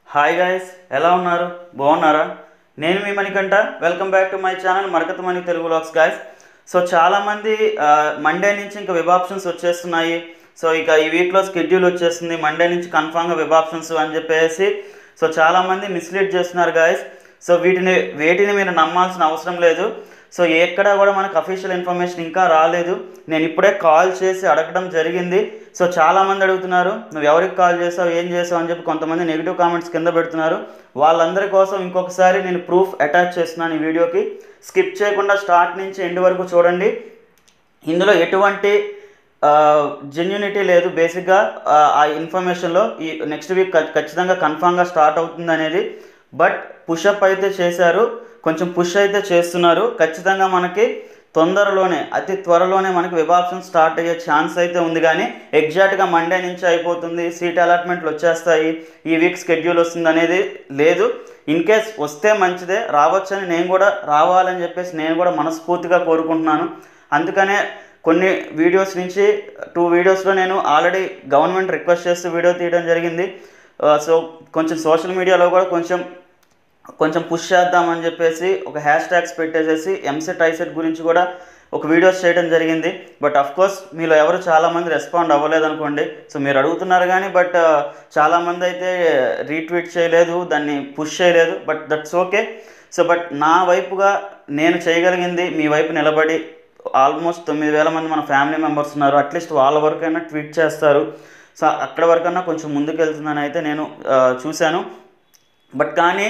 Hi guys ఎలా ఉన్నారు బాగున్నారా నేను మీ Manikanta welcome back to my channel Marakata Mani Telugu లాక్స్ గాయస్ సో చాలామంది మండే నుంచి ఇంకా వెబ్ ఆప్షన్స్ వచ్చేస్తున్నాయి సో ఇక ఈ వీక్లో స్కెడ్యూల్ వచ్చేస్తుంది మండే నుంచి కన్ఫామ్గా వెబ్ ఆప్షన్స్ అని చెప్పేసి సో చాలామంది మిస్లీడ్ చేస్తున్నారు గాయస్ సో వీటిని వేటిని మీరు నమ్మాల్సిన అవసరం లేదు సో ఎక్కడా కూడా మనకు అఫీషియల్ ఇన్ఫర్మేషన్ ఇంకా రాలేదు నేను ఇప్పుడే కాల్ చేసి అడగడం జరిగింది సో చాలామంది అడుగుతున్నారు నువ్వు ఎవరికి కాల్ చేసావు ఏం చేసావు అని చెప్పి కొంతమంది నెగిటివ్ కామెంట్స్ కింద పెడుతున్నారు వాళ్ళందరి కోసం ఇంకొకసారి నేను ప్రూఫ్ అటాచ్ చేస్తున్నాను ఈ వీడియోకి స్కిప్ చేయకుండా స్టార్ట్ నుంచి ఎండ్ వరకు చూడండి ఇందులో ఎటువంటి జెన్యునిటీ లేదు బేసిక్గా ఆ ఇన్ఫర్మేషన్లో ఈ నెక్స్ట్ వీక్ ఖచ్చితంగా కన్ఫామ్గా స్టార్ట్ అవుతుంది అనేది బట్ పుషప్ అయితే చేశారు కొంచెం పుష్ అయితే చేస్తున్నారు ఖచ్చితంగా మనకి తొందరలోనే అతి త్వరలోనే మనకి వెబ్ ఆప్షన్ స్టార్ట్ అయ్యే ఛాన్స్ అయితే ఉంది కానీ ఎగ్జాక్ట్గా మండే నుంచి అయిపోతుంది సీట్ అలాట్మెంట్లు వచ్చేస్తాయి ఈ వీక్ స్కెడ్యూల్ వస్తుంది అనేది లేదు ఇన్ కేస్ వస్తే మంచిదే రావచ్చని నేను కూడా రావాలని చెప్పేసి నేను కూడా మనస్ఫూర్తిగా కోరుకుంటున్నాను అందుకనే కొన్ని వీడియోస్ నుంచి టూ వీడియోస్లో నేను ఆల్రెడీ గవర్నమెంట్ రిక్వెస్ట్ చేస్తూ వీడియో తీయడం జరిగింది సో కొంచెం సోషల్ మీడియాలో కూడా కొంచెం కొంచెం పుష్ చేద్దామని చెప్పేసి ఒక హ్యాష్ ట్యాగ్స్ పెట్టేసేసి ఎంసెట్ ఐసెట్ గురించి కూడా ఒక వీడియోస్ చేయడం జరిగింది బట్ అఫ్ కోర్స్ మీలో ఎవరు చాలామంది రెస్పాండ్ అవ్వలేదు అనుకోండి సో మీరు అడుగుతున్నారు కానీ బట్ చాలామంది అయితే రీట్వీట్ చేయలేదు దాన్ని పుష్ చేయలేదు but that's okay so but నా వైపుగా నేను చేయగలిగింది మీ వైపు నిలబడి ఆల్మోస్ట్ తొమ్మిది వేల మంది మన ఫ్యామిలీ మెంబర్స్ ఉన్నారు అట్లీస్ట్ వాళ్ళ వరకైనా ట్వీట్ చేస్తారు సో అక్కడ వరకన్నా కొంచెం ముందుకెళ్తుందని అయితే నేను చూశాను బట్ కానీ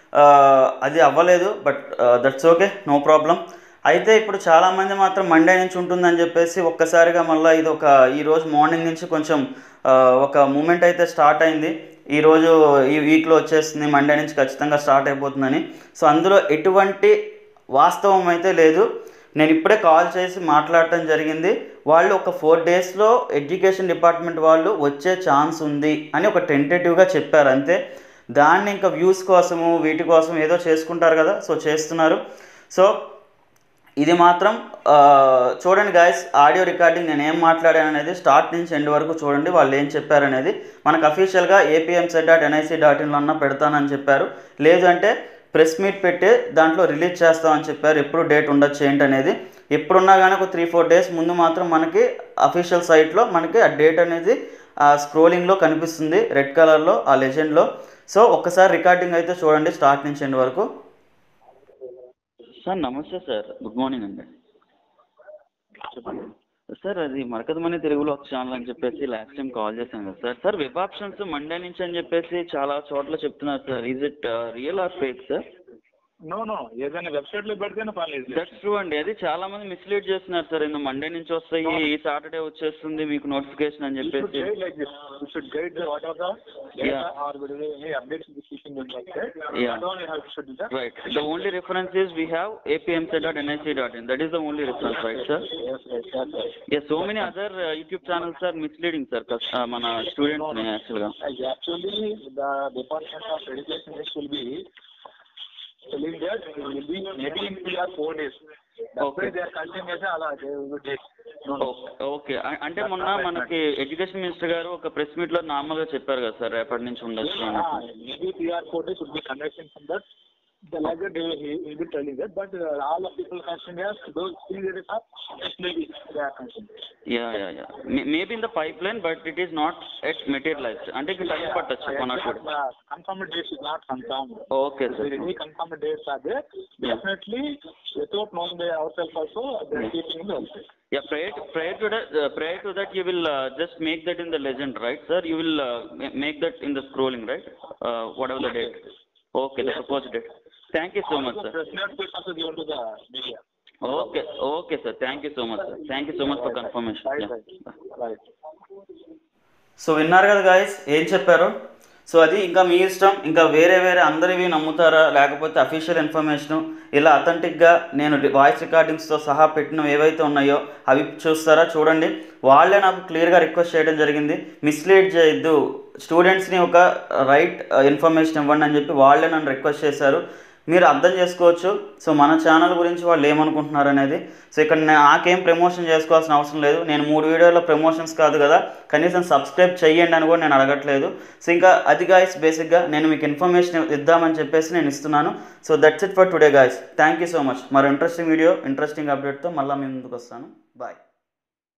అది అవ్వలేదు but that's okay no problem అయితే ఇప్పుడు చాలామంది మాత్రం మండే నుంచి ఉంటుందని చెప్పేసి ఒక్కసారిగా మళ్ళీ ఇది ఒక ఈరోజు మార్నింగ్ నుంచి కొంచెం ఒక మూమెంట్ అయితే స్టార్ట్ అయింది ఈరోజు ఈ వీక్లో వచ్చేస్తుంది మండే నుంచి ఖచ్చితంగా స్టార్ట్ అయిపోతుందని సో అందులో ఎటువంటి వాస్తవం అయితే లేదు నేను ఇప్పుడే కాల్ చేసి మాట్లాడటం జరిగింది వాళ్ళు ఒక ఫోర్ డేస్లో ఎడ్యుకేషన్ డిపార్ట్మెంట్ వాళ్ళు వచ్చే ఛాన్స్ ఉంది అని ఒక టెంటేటివ్గా చెప్పారు అంతే దాన్ని ఇంకా వ్యూస్ కోసము వీటి కోసం ఏదో చేసుకుంటారు కదా సో చేస్తున్నారు సో ఇది మాత్రం చూడండి గాయస్ ఆడియో రికార్డింగ్ నేను ఏం మాట్లాడాను అనేది స్టార్ట్ నుంచి ఎండ్ వరకు చూడండి వాళ్ళు ఏం చెప్పారనేది మనకు అఫీషియల్గా ఏపీఎంసెట్ డాట్ ఎన్ఐసి డాట్ ఇన్లో అన్న పెడతానని చెప్పారు లేదు అంటే ప్రెస్ మీట్ పెట్టి దాంట్లో రిలీజ్ చేస్తామని చెప్పారు ఎప్పుడు డేట్ ఉండొచ్చు ఏంటనేది ఎప్పుడున్నా కానీ ఒక త్రీ ఫోర్ డేస్ ముందు మాత్రం మనకి అఫీషియల్ సైట్లో మనకి ఆ డేట్ అనేది ఆ స్క్రోలింగ్లో కనిపిస్తుంది రెడ్ కలర్లో ఆ లెజెండ్లో సో ఒక్కసారి రికార్డింగ్ అయితే చూడండి స్టార్ట్ నుంచి ఎండ్ వరకు సార్ నమస్తే సార్ గుడ్ మార్నింగ్ అండి సార్ అది మరకదమని తెలుగులో ఒక ఛానల్ అని చెప్పేసి లాస్ట్ టైం కాల్ చేశాను కదా sir sir web options Monday నుంచి అని చెప్పేసి చాలా చోట్ల చెప్తున్నారు sir is it real or fake sir no no ఏదైనా వెబ్సైట్లో పెడితేనే పర్లేదు దట్స్ ట్రూ అండి అది చాలా మంది మిస్లీడ్ చేస్తున్నారు సార్ ఇంత మండే నుంచి వస్తాయి ఈ సాటర్డే వచ్చేస్తుంది మీకు నోటిఫికేషన్ అని చెప్పేసి like this you should guide what are the Yeah. Are any updates this teaching website Yeah. That only have should do Right. The only reference is we have apmc.nic.in. That is the only reference, right, sir? yes yes yes Yes, so many other uh, YouTube channels are misleading, sir. cus- Uh, మన students ని actual గా actually the department of education this will be telling that it will be maybe in three or four days that's Okay. why they are continuing అలా they will take no no okay అంటే మొన్న మనకి education minister గారు ఒక press meet లో normal గా చెప్పారు కదా సార్ రేపటి నుంచి ఉండొచ్చు అని Yeah, maybe three or four days would be conducting from that. The like that, they will, he will be telling that, but uh, all of people concerned yes, those three days are just maybe they are concerned. Yeah yeah yeah maybe in the pipeline but it is not yet materialized అంటే ఇంకా time పట్టచ్చు one or two Uh, confirmed dates is not confirmed. Okay If sir any confirmed dates are there, Yeah. definitely without knowing the ourselves also, they are Yeah. keeping in the website. Yeah, prior to, prior to that, uh, prior to that, you will uh, just make that in the legend, right, sir? You will uh, ma- make that in the scrolling, right? Uh, whatever the date. Okay, the proposed date. Thank you so much, Also, sir. press note is also given to the media. Okay, okay, sir. Thank you so much, sir. Thank you so much for confirmation. Right, Yeah. right, right. So విన్నారు కదా guys ఏం చెప్పారు so అది ఇంకా మీ ఇష్టం ఇంకా వేరే వేరే అందరివి నమ్ముతారా లేకపోతే అఫీషియల్ ఇన్ఫర్మేషన్ ఇలా అథెంటిక్గా నేను వాయిస్ రికార్డింగ్స్తో సహా పెట్టినవి ఏవైతే ఉన్నాయో అవి చూస్తారా చూడండి వాళ్ళే నాకు క్లియర్గా రిక్వెస్ట్ చేయడం జరిగింది మిస్లీడ్ చేయొద్దు స్టూడెంట్స్ని ఒక రైట్ ఇన్ఫర్మేషన్ ఇవ్వండి అని చెప్పి వాళ్ళే నన్ను రిక్వెస్ట్ చేశారు మీరు అర్థం చేసుకోవచ్చు సో మన ఛానల్ గురించి వాళ్ళు ఏమనుకుంటున్నారు అనేది సో ఇక్కడ నా- నాకేం ప్రమోషన్ చేసుకోవాల్సిన అవసరం లేదు నేను మూడు వీడియోల ప్రమోషన్స్ కాదు కదా కనీసం సబ్స్క్రైబ్ చేయండి అని కూడా నేను అడగట్లేదు సో ఇంకా అది గాయస్ బేసిక్గా నేను మీకు ఇన్ఫర్మేషన్ ఇద్దామని చెప్పేసి నేను ఇస్తున్నాను so that's it for today guys thank you so much మరో ఇంట్రెస్టింగ్ వీడియో ఇంట్రెస్టింగ్ అప్డేట్తో మళ్ళీ మీ ముందుకు వస్తాను బాయ్